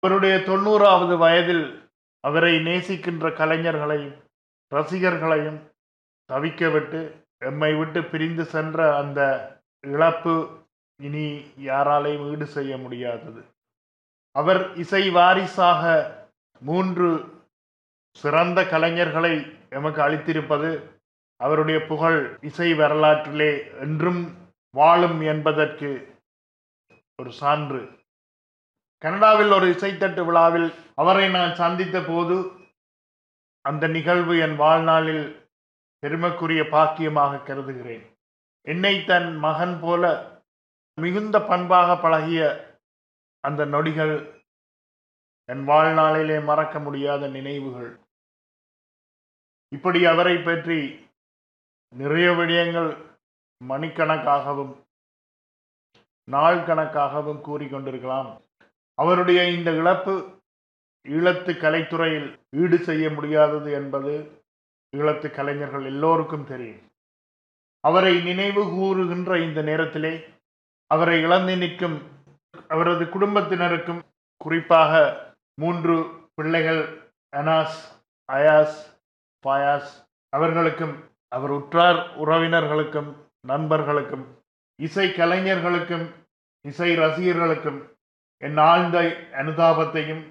அவருடைய தொண்ணூறாவது வயதில் அவரை நேசிக்கின்ற கலைஞர்களையும் ரசிகர்களையும் தவிக்க விட்டு எம்மை விட்டு பிரிந்து சென்ற அந்த இழப்பு இனி யாராலையும் ஈடு செய்ய முடியாதது அவர் இசை வாரிசாக மூன்று சிறந்த கலைஞர்களை எமக்கு அளித்திருப்பது அவருடைய புகழ் இசை வரலாற்றிலே என்றும் வாழும் என்பதற்கு ஒரு சான்று கனடாவில் ஒரு இசைத்தட்டு விழாவில் அவரை நான் சந்தித்த போது அந்த நிகழ்வு என் வாழ்நாளில் பெருமைக்குரிய பாக்கியமாக கருதுகிறேன் என்னை தன் மகன் போல மிகுந்த பண்பாக பழகிய அந்த நொடிகள் என் வாழ்நாளிலே மறக்க முடியாத நினைவுகள் இப்படி அவரை பற்றி நிறைய விடயங்கள் மணிக்கணக்காகவும் நாள் கணக்காகவும் கூறிக்கொண்டிருக்கலாம் அவருடைய இந்த இழப்பு ஈழத்து கலைத்துறையில் ஈடு செய்ய முடியாதது என்பது ஈழத்து கலைஞர்கள் எல்லோருக்கும் தெரியும் அவரை நினைவு கூறுகின்ற இந்த நேரத்திலே அவரை இழந்து நிற்கும் அவரது குடும்பத்தினருக்கும் குறிப்பாக மூன்று பிள்ளைகள் அனாஸ் அயாஸ் பாயாஸ் அவர்களுக்கும் அவர் உற்றார் உறவினர்களுக்கும் நண்பர்களுக்கும் இசை கலைஞர்களுக்கும் இசை ரசிகர்களுக்கும் என் ஆழ்ந்த அனுதாபத்தையும்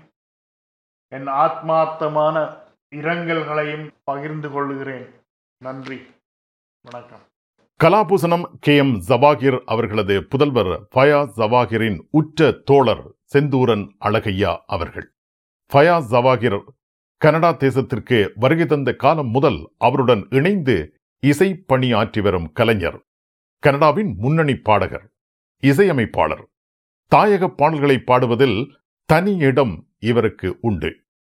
என் ஆத்மார்த்தமான இரங்கல்களையும் பகிர்ந்து கொள்கிறேன் நன்றி வணக்கம் கலாபூசணம் கே எம் ஜவாகிர் அவர்களது புதல்வர் ஃபயாஸ் ஜவாகிரின் உற்ற தோழர் செந்தூரன் அழகையா அவர்கள் ஃபயாஸ் ஜவாகிர் கனடா தேசத்திற்கு வருகை தந்த காலம் முதல் அவருடன் இணைந்து இசை பணியாற்றி வரும் கலைஞர் கனடாவின் முன்னணி பாடகர் இசையமைப்பாளர் தாயக பாடல்களை பாடுவதில் தனி இடம் இவருக்கு உண்டு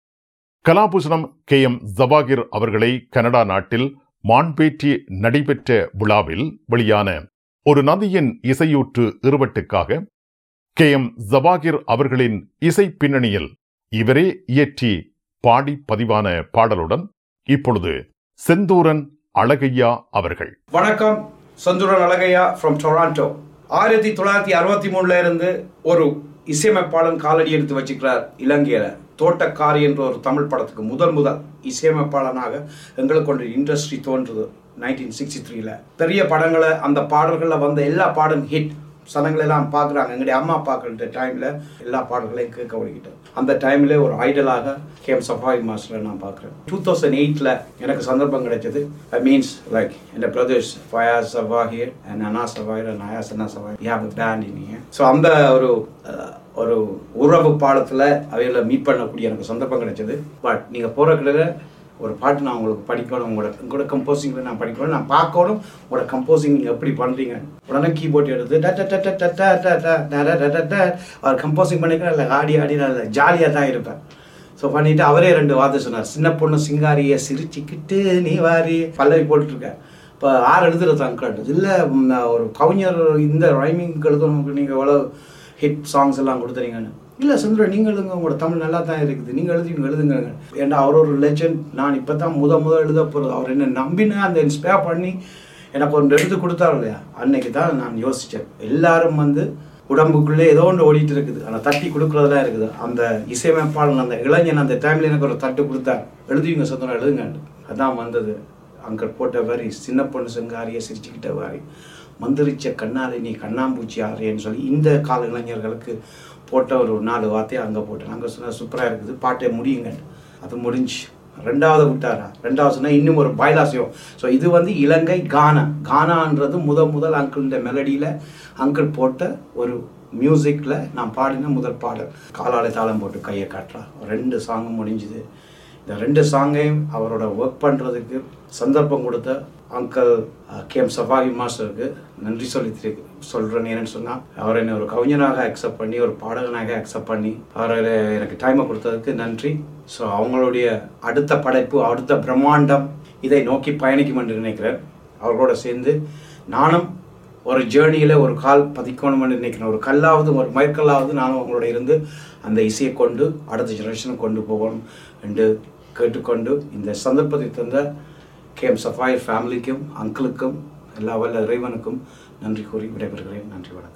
கலாபூஷணம் கே எம் ஜவாகிர் அவர்களை கனடா நாட்டில் மான்பேற்றி நடைபெற்ற விழாவில் வெளியான ஒரு நதியின் இசையூற்று இருவட்டுக்காக கே எம் ஜவாகிர் அவர்களின் இசை பின்னணியில் இவரே இயற்றி பாடி பதிவான பாடலுடன் இப்பொழுது செந்தூரன் அழகையா அவர்கள் வணக்கம் சந்துரன் அழகையா ஃப்ரம் டொராண்டோ ஆயிரத்தி தொள்ளாயிரத்தி அறுபத்தி மூணுல இருந்து ஒரு இசையமைப்பாளன் காலடி எடுத்து வச்சுக்கிறார் இலங்கையில தோட்டக்காரி என்ற ஒரு தமிழ் படத்துக்கு முதல் முதல் இசையமைப்பாளனாக எங்களுக்கு ஒரு இண்டஸ்ட்ரி தோன்றுது நைன்டீன் சிக்ஸ்டி த்ரீல பெரிய படங்களை அந்த பாடல்களில் வந்த எல்லா பாடும் ஹிட் சனங்கள் எல்லாம் பார்க்குறாங்க எங்களுடைய அம்மா பார்க்குற டைமில் எல்லா பாடல்களையும் கேட்க வழிகிட்டேன் அந்த டைமில் ஒரு ஐடலாக கேம் சஃபாய் மாஸ்டரை நான் பார்க்குறேன் டூ தௌசண்ட் எயிட்டில் எனக்கு சந்தர்ப்பம் கிடைச்சது ஐ மீன்ஸ் லைக் என் brothers Fayaz Jawahir and Ana Jawahir and Ayaz அண்ணா சவாஹிர் யூ ஹேவ் பேண்ட் இனிங்க ஸோ அந்த ஒரு அஹ், ஒரு உறவு பாடத்தில் அவைகளை மீட் பண்ணக்கூடிய எனக்கு சந்தர்ப்பம் கிடைச்சது பட் நீங்கள் போகிற கிட்ட ஒரு பாட்டு நான் உங்களுக்கு படிக்கணும் உங்களோட உங்களோட கம்போசிங்கில் நான் படிக்கணும் நான் பார்க்கணும் உங்களோட கம்போசிங் நீங்கள் எப்படி பண்ணுறீங்க உடனே கீபோர்ட் எடுத்து ட ட ட ட ட ட ட ட ட ட ட ட ட அவர் கம்போசிங் பண்ணிக்கிறேன் இல்லை ஆடி ஆடி நான் ஜாலியாக தான் இருப்பேன் ஸோ பண்ணிட்டு அவரே ரெண்டு வார்த்தை சொன்னார் சின்ன பொண்ணு சிங்காரிய சிரிச்சுக்கிட்டு நீ வாரி பல்லவி போட்டுட்ருக்கேன் இப்போ ஆறு எழுதுறது அங்கிள் இல்லை ஒரு கவிஞர் இந்த ரைமிங் எழுதணும் நீங்கள் எவ்வளோ ஹிட் சாங்ஸ் எல்லாம் கொடுத்துறீங்கன்னு இல்லை சுந்தரம் நீங்கள் எழுதுங்க உங்களோட தமிழ் நல்லா தான் இருக்குது நீங்கள் எழுதி எழுதுங்க ஏன்னா அவர் ஒரு லெஜண்ட் நான் இப்போ தான் முத முத எழுத போகிறது அவர் என்ன நம்பின அந்த இன்ஸ்பயர் பண்ணி எனக்கு ஒன்று எழுதி கொடுத்தாரு இல்லையா அன்னைக்கு தான் நான் யோசித்தேன் எல்லாரும் வந்து உடம்புக்குள்ளே ஏதோ ஒன்று ஓடிட்டு இருக்குது ஆனால் தட்டி கொடுக்குறதெல்லாம் இருக்குது அந்த இசையமைப்பாளன் அந்த இளைஞன் அந்த டைமில் எனக்கு ஒரு தட்டு கொடுத்தார் எழுதுவீங்க சுந்தரம் எழுதுங்க அதான் வந்தது அங்கே போட்ட வரி சின்ன பொண்ணு செங்காரிய சிரிச்சுக்கிட்ட வாரி மந்திரிச்ச கண்ணாலே நீ கண்ணாம்பூச்சி ஆறியன்னு சொல்லி இந்த கால இளைஞர்களுக்கு போட்ட ஒரு நாலு வார்த்தையை அங்கே போட்டேன் அங்கே சொன்ன சூப்பராக இருக்குது பாட்டை முடியுங்க அது முடிஞ்சு ரெண்டாவது விட்டாரா ரெண்டாவது சொன்னால் இன்னும் ஒரு பாய்லாசியம் ஸோ இது வந்து இலங்கை கானா கானான்றது முத முதல் அங்கிள் மெலடியில் அங்கிள் போட்ட ஒரு மியூசிக்கில் நான் பாடின முதல் பாடல் காலாலை தாளம் போட்டு கையை காட்டுறா ரெண்டு சாங்கும் முடிஞ்சுது இந்த ரெண்டு சாங்கையும் அவரோட ஒர்க் பண்ணுறதுக்கு சந்தர்ப்பம் கொடுத்த அங்கிள் கேம் சஃபாகி மாஸ்டருக்கு நன்றி சொல்லி திரு- சொல்றேன் ஏன்னு சொன்னால் அவர் என்னை ஒரு கவிஞனாக அக்செப்ட் பண்ணி ஒரு பாடகனாக அக்செப்ட் பண்ணி அவர் எனக்கு டைமை கொடுத்ததுக்கு நன்றி ஸோ அவங்களுடைய அடுத்த படைப்பு அடுத்த பிரம்மாண்டம் இதை நோக்கி பயணிக்கும் என்று நினைக்கிறேன் அவர்களோட சேர்ந்து நானும் ஒரு ஜேர்னியில் ஒரு கால் பதிக்கணும்னு நினைக்கிறேன் ஒரு கல்லாவது ஒரு மயக்கல்லாவது நானும் அவங்களோட இருந்து அந்த இசையை கொண்டு அடுத்த ஜெனரேஷனுக்கு கொண்டு போகணும் என்று கேட்டுக்கொண்டு இந்த சந்தர்ப்பத்தை தந்த கே எம் சஃபாய் ஃபேமிலிக்கும் அங்கிளுக்கும் எல்லா வல்ல இறைவனுக்கும் நன்றி கூறி விடைபெறுகிறேன் நன்றி வணக்கம்